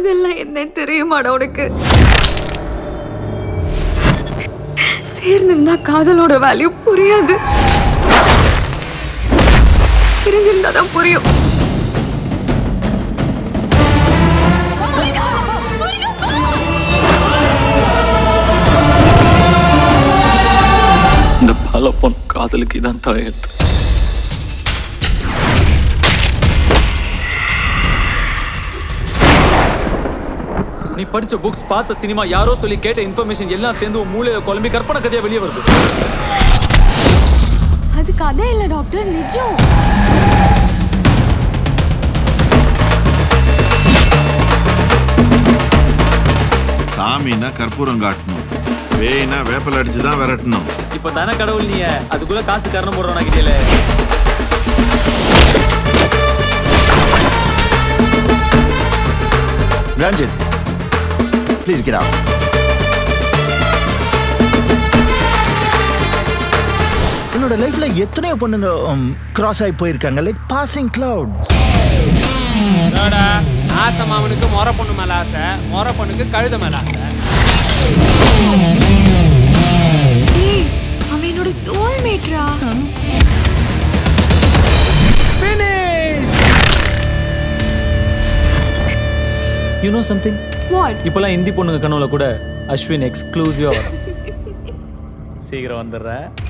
காதல்லாம் என்ன தெரியுமாடா உனக்கு சேர்ந்திருந்தா காதலோட வேல்யூ புரியாது பிரிஞ்சிருந்தா தான் புரியும் இந்த பல பொன் காதலுக்கு இதான் தலையெழுத்து நீ படிச்ச புக்ஸ் பார்த்த சினிமா யாரோ சொல்லி கேட்ட இன்ஃபர்மேஷன் எல்லாம் சேர்ந்து உன் மூளையில குழம்பி கற்பனை கதையா வெளியே வருது அது கதை இல்ல டாக்டர் நிஜம் சாமின்னா கற்பூரம் காட்டணும் பேய்னா வேப்பல் அடிச்சு தான் விரட்டணும் இப்ப தானே கடவுள் நீ அதுக்குள்ள காசு கரணம் போடுறோம் நான் கிட்டே ரஞ்சித் ப்ளீஸ் get out என்னோட லைஃப்ல எத்தனையோ பொண்ணுங்க கிராஸ் ஆகி போயிருக்காங்க லைக் பாசிங் கிளவுட்ஸ் என்னடா, ஆசை மாமனுக்கு மொர பொண்ணு மேல ஆசை மொர பொண்ணுக்கு கழுத மேல ஆசை ஏய் அவன் என்னோட சோல்மேட்ரா யூ நோ சம்திங் வாட் இப்பெல்லாம் இந்தி பொண்ணுங்க கனவுல கூட அஸ்வின் எக்ஸ்க்ளூசிவா வரும் சீக்கிரம் வந்துடுறேன்